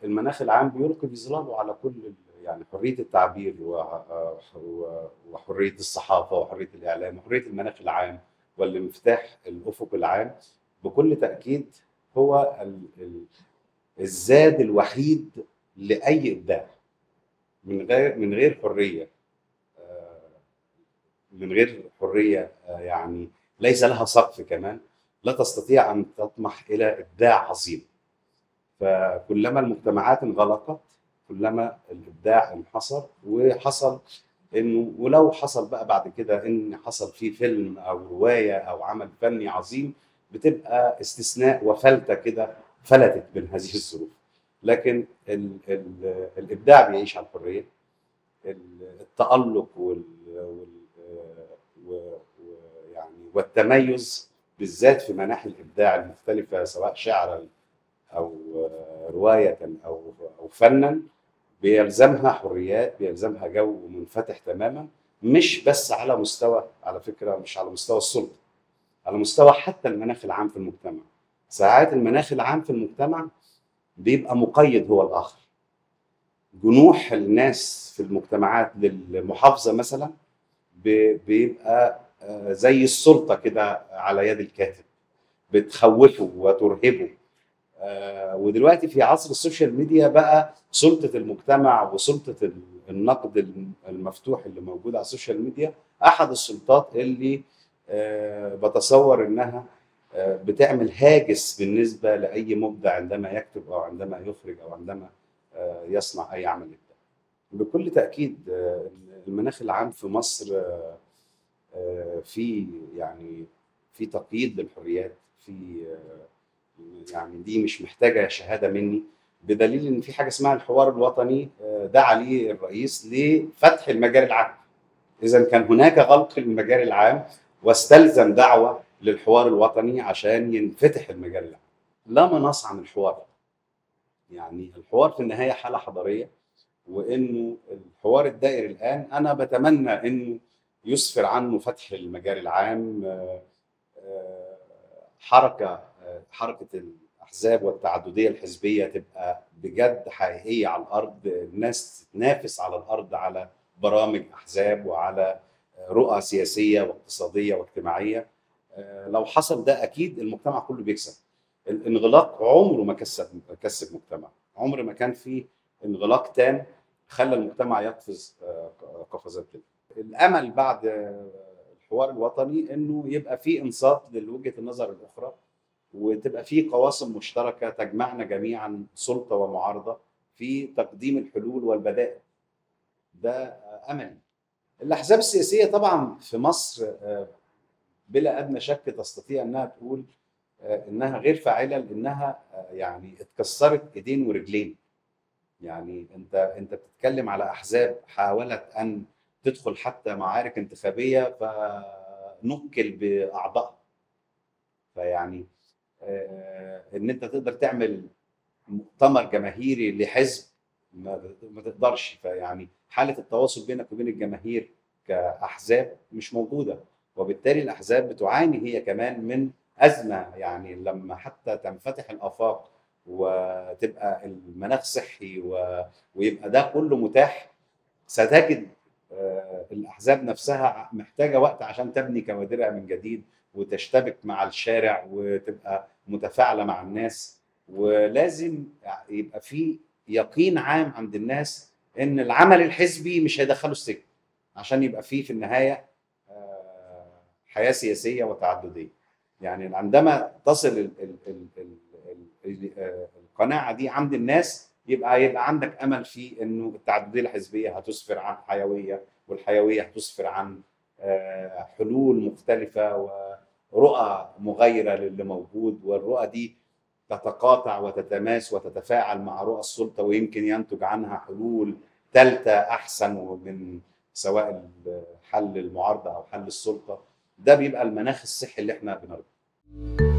المناخ العام بيلقي بظلاله على كل ال- يعني حريه التعبير و- و- وحريه الصحافه وحريه الاعلام وحريه المناخ العام والانفتاح الافق العام بكل تاكيد هو ال- ال- الزاد الوحيد لاي ابداع من غير من غير حريه آه، من غير حريه آه، يعني ليس لها سقف كمان لا تستطيع ان تطمح الى ابداع عظيم فكلما المجتمعات انغلقت كلما الابداع انحصر وحصل انه ولو حصل بقى بعد كده ان حصل فيه فيلم او روايه او عمل فني عظيم بتبقى استثناء وفلته كده فلتت من هذه الظروف لكن ال ال الابداع بيعيش على الحريه ال- التالق وال وال و- و- يعني والتميز بالذات في مناحي الابداع المختلفه سواء شعرا او روايه او او فنا بيلزمها حريات بيلزمها جو منفتح تماما مش بس على مستوى على فكره مش على مستوى السلطه على مستوى حتى المناخ العام في المجتمع ساعات المناخ العام في المجتمع بيبقى مقيد هو الاخر جنوح الناس في المجتمعات للمحافظه مثلا ب- بيبقى آه، زي السلطه كده على يد الكاتب بتخوفه وترهبه آه، ودلوقتي في عصر السوشيال ميديا بقى سلطه المجتمع وسلطه ال- النقد الم- المفتوح اللي موجود على السوشيال ميديا احد السلطات اللي آه، بتصور انها آه، بتعمل هاجس بالنسبه لاي مبدع عندما يكتب او عندما يخرج او عندما آه، يصنع اي عمل ابداعي. بكل تاكيد آه، المناخ العام في مصر آه، آه، في يعني في تقييد للحريات في آه، يعني دي مش محتاجه شهاده مني بدليل ان في حاجه اسمها الحوار الوطني آه، دعا ليه الرئيس لفتح المجال العام اذا كان هناك غلق للمجال العام واستلزم دعوه للحوار الوطني عشان ينفتح المجال العام لا مناص عن الحوار يعني الحوار في النهايه حاله حضاريه وانه الحوار الدائري الان انا بتمنى انه يسفر عنه فتح المجال العام آه، آه، حركه آه، حركه الاحزاب والتعدديه الحزبيه تبقى بجد حقيقيه على الارض الناس تتنافس على الارض على برامج احزاب وعلى رؤى سياسيه واقتصاديه واجتماعيه آه، لو حصل ده اكيد المجتمع كله بيكسب الانغلاق عمره ما كسب كسب مجتمع عمر ما كان في انغلاق تام خلى المجتمع يقفز آه، قفزات كده الامل بعد آه، الحوار الوطني انه يبقى في انصات لوجهه النظر الاخرى وتبقى في قواسم مشتركه تجمعنا جميعا سلطه ومعارضه في تقديم الحلول والبدائل ده آه، املي الاحزاب السياسيه طبعا في مصر آه، بلا ادنى شك تستطيع انها تقول آه، انها غير فاعله لانها آه، يعني اتكسرت ايدين ورجلين يعني انت انت بتتكلم على احزاب حاولت ان تدخل حتى معارك انتخابيه فنكل باعضائها فيعني آه، ان انت تقدر تعمل مؤتمر جماهيري لحزب ما ما تقدرش فيعني حاله التواصل بينك وبين الجماهير كاحزاب مش موجوده وبالتالي الاحزاب بتعاني هي كمان من ازمه يعني لما حتى تنفتح الافاق وتبقى المناخ صحي و... ويبقى ده كله متاح ستجد آه، الاحزاب نفسها محتاجه وقت عشان تبني كوادرها من جديد وتشتبك مع الشارع وتبقى متفاعله مع الناس ولازم يبقى في يقين عام عند الناس ان العمل الحزبي مش هيدخله السجن عشان يبقى فيه في النهايه آه، حياه سياسيه وتعدديه يعني عندما تصل ال ال ال ال ال ال القناعه دي عند الناس يبقى يبقى عندك امل في انه التعدديه الحزبيه هتسفر عن حيويه والحيويه هتسفر عن آه، حلول مختلفه ورؤى مغايره للي موجود والرؤى دي تتقاطع وتتماس وتتفاعل مع رؤى السلطه ويمكن ينتج عنها حلول ثالثه احسن من سواء حل المعارضه او حل السلطه ده بيبقى المناخ الصحي اللي احنا بنرجو